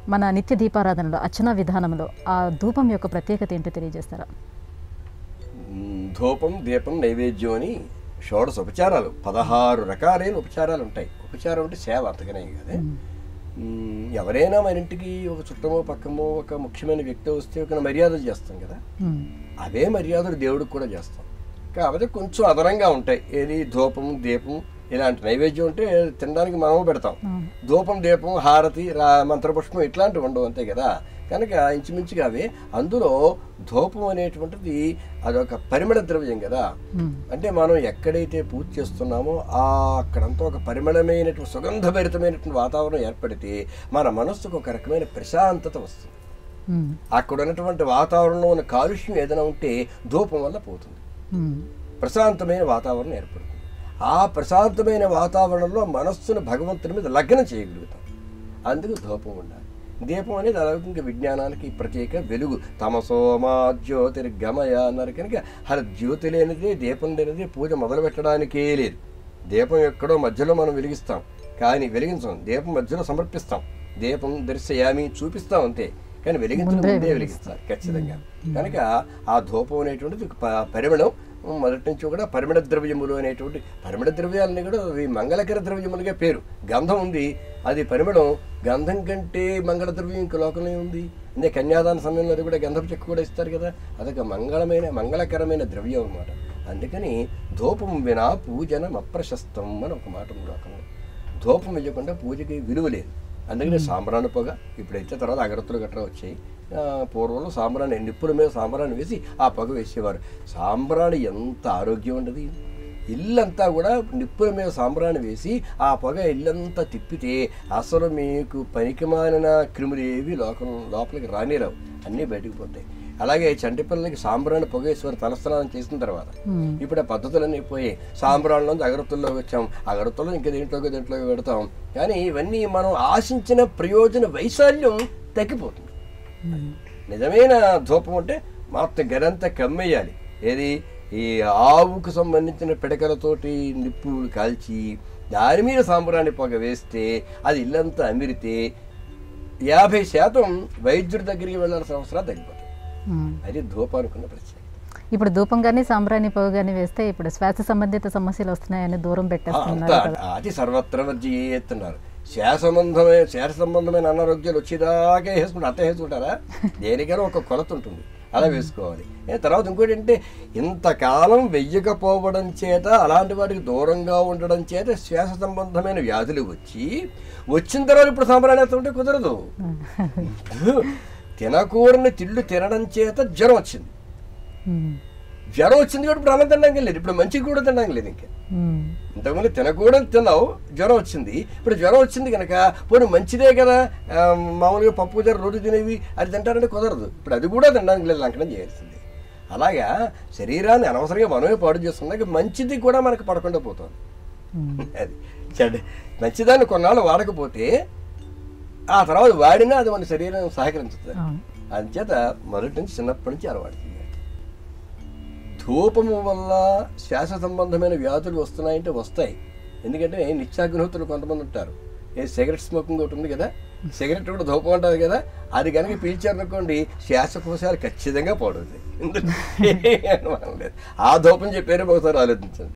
మన నిత్య దీపారాధనలో అర్చన విధానంలో ఆ ధూపం యొక్క ప్రత్యేకత ఏంటో తెలియజేస్తారా మ్, ధూపం దీపం నైవేద్యం అని షోడశ ఉపచారాలు పదహారు రకాలైన ఉపచారాలు ఉంటాయి ఉపచారం అంటే సేవ అంతగానే కదా మ్, ఎవరైనా మన ఇంటికి ఒక చుట్టమో పక్కమో ఒక ముఖ్యమైన వ్యక్తి వస్తే ఒక మర్యాదలు చేస్తాం కదా మ్మ్. అవే మర్యాదలు దేవుడికి కూడా చేస్తాం కాకపోతే కొంచెం అదనంగా ఉంటాయి ఏది ధూపం దీపం ఇలాంటి నైవేద్యం అంటే తినడానికి మనము పెడతాం అవును. ధూపం దీపం హారతి రా మంత్రపుష్పం ఇట్లాంటివి ఉండవు అంతే కదా కనుక ఇంచుమించుగా అవి అందులో ధూపం అనేటువంటిది అదొక పరిమళ ద్రవ్యం కదా మ్మ్. అంటే మనం ఎక్కడైతే పూజ చేస్తున్నామో ఆ అక్కడంతా ఒక పరిమళమైనటువంటి సుగంధభరితమైనటువంటి వాతావరణం ఏర్పడితే మన మనస్సుకు ఒక రకమైన ప్రశాంతత వస్తుంది మ్మ్. అక్కడ ఉన్నటువంటి వాతావరణంలో ఉన్న కాలుష్యం ఏదైనా ఉంటే ధూపం వల్ల పోతుంది మ్మ్. ప్రశాంతమైన వాతావరణం ఏర్పడుతుంది ఆ ప్రశాంతమైన వాతావరణంలో మనస్సును భగవంతుని మీద లగ్నం చేయగలుగుతాం అందుకు ధూపం ఉండాలి దీపం అనేది అలౌకిక విజ్ఞానానికి ప్రత్యేక వెలుగు తమసోమా జ్యోతిర్గమయ అన్నారు కనుక అలా జ్యోతి లేనిది దీపం లేనిది పూజ మొదలు పెట్టడానికే లేదు దీపం ఎక్కడో మధ్యలో మనం వెలిగిస్తాం కానీ వెలిగించం దీపం మధ్యలో సమర్పిస్తాం దీపం దర్శయామి చూపిస్తాం అంతే కానీ వెలిగించడం ముందే ముందే వెలిగిస్తారు ఖచ్చితంగా కనుక ఆ ధూపం అనేటువంటిది ఒక ప- పరిమళం మొదటి నుంచి కూడా పరిమళ ద్రవ్యములు అనేటువంటి పరిమళ ద్రవ్యాలని కూడా అవి మంగళకర ద్రవ్యములుగా పేరు గంధం ఉంది అది పరిమళం గంధం కంటే మంగళ ద్రవ్యం ఇంక లోకంలో ఉంది అంటే కన్యాదాన సమయంలో అది కూడా గంధపు చెక్క కూడా ఇస్తారు కదా అదొక మంగళమైన మంగళకరమైన ద్రవ్యం అన్నమాట అందుకని ధూపం వినా పూజనం అప్రశస్తం అని ఒక మాట ఉంది లోకంలో ధూపం వేయకుండా పూజకి విలువ లేదు అందుకని సాంబ్రాణి పొగ ఇప్పుడైతే తర్వాత అగరత్తులు గట్రా వచ్చాయి ఆ, పూర్వంలో సాంబ్రాణి నిప్పుల మీద సాంబ్రాణి వేసి ఆ పొగ వేసేవారు సాంబ్రాణి ఎంత ఆరోగ్యం ఉండదు ఇల్లంతా కూడా నిప్పుల మీద సాంబ్రాణి వేసి ఆ పొగ ఇల్లంతా తిప్పితే అసలు మీకు పనికిమాలిన క్రిములు ఏవి లోకం లోపలికి రానిరావు అన్నీ బయటికి పోతాయి అలాగే చంటి పిల్లలకి సాంబ్రాణి పొగేశ్వరి తలస్నానం చేసిన తర్వాత మ్మ్. ఇప్పుడు ఆ పద్ధతులన్నీ పోయి సాంబ్రాణిలోంచి అగరత్తుల్లోకి వచ్చాం అగరత్తుల్లో ఇంకా దేంట్లోకి దేంట్లోకి పెడతాం కానీ ఇవన్నీ మనం ఆశించిన ప్రయోజన వైశాల్యం తగ్గిపోతుంది మ్మ్. నిజమైన ధూపం అంటే మొత్తం గదంతా కమ్మేయాలి ఏది ఈ ఆవుకు సంబంధించిన పిడకలతోటి నిప్పు కాల్చి దాని మీద సాంబ్రాణి పొగ వేస్తే అది ఇల్లంతా అమిరితే యాభై శాతం వైద్యుడి దగ్గరికి వెళ్ళాల్సిన అవసరాలు తగ్గిపోతాయి మ్మ్. అది ధూపానుకున్న ప్రత్యేకత ఇప్పుడు ధూపం కానీ సాంబ్రాణి పొగ కానీ వేస్తే ఇప్పుడు శ్వాస సంబంధిత సమస్యలు వస్తున్నాయని దూరం పెట్టేస్తున్నారు అంతా కదా అది సర్వత్ర వర్జీయేస్తున్నారు శ్వాస సంబంధమైన శ్వాస సంబంధమైన అనారోగ్యాలు వచ్చేదాకా వేసుకుంటారు అంత వేసుకుంటారా దేనికైనా ఒక కొలత ఉంటుంది అలా వేసుకోవాలి ఏ తర్వాత ఇంకోటి అంటే ఇంతకాలం వెయ్యకపోవడం చేత అలాంటి వాటికి దూరంగా ఉండడం చేత శ్వాస సంబంధమైన వ్యాధులు వచ్చి వచ్చిన తర్వాత ఇప్పుడు సాంబ్రాణి ఉంటే కుదరదు తినకూడని తిళ్ళు తినడం చేత జ్వరం వచ్చింది మ్మ్. జ్వరం వచ్చింది కాబట్టి ఇప్పుడు అన్నం తినడానికి లేదు ఇప్పుడు మంచిగా కూడా తినడానికి లేదు ఇంకా మ్మ్. ఇంతకుముందు తినకూడదు తిన్నావు జ్వరం వచ్చింది ఇప్పుడు జ్వరం వచ్చింది కనుక పోనీ మంచిదే కదా ఆ, మామూలుగా పప్పు జర రోజు తినేవి అది తింటారంటే కుదరదు ఇప్పుడు అది కూడా తినడానికి లేదు లంకనం చేయాల్సింది అలాగా శరీరాన్ని అనవసరంగా మనమే పాడు చేసుకున్నాక మంచిది కూడా మనకు పడకుండా పోతుంది మ్మ్. అది చెడ్డ మంచిదాన్ని కొన్నాళ్ళు వాడకపోతే ఆ తర్వాత వాడినా అది మన శరీరం సహకరించుతుంది అవును అంచేత మొదటి నుంచి చిన్నప్పటి నుంచి అలవాటు చేయాలి ధూపము వల్ల శ్వాస సంబంధమైన వ్యాధులు వస్తున్నాయంటే వస్తాయి ఎందుకంటే నిత్యాగ్నిహోత్రులు కొంతమంది ఉంటారు ఏ సిగరెట్ స్మోకింగ్ ఒకటి ఉంది కదా సిగరెట్ కూడా ధూపం ఉంటుంది కదా అది కనుక పీల్చారనుకోండి శ్వాసకోశాలు ఖచ్చితంగా పాడవుతాయి ఎందుకు? అనుమానం లేదు ఆ ధూపం చెప్పారు ఒకసారి ఆలోచించండి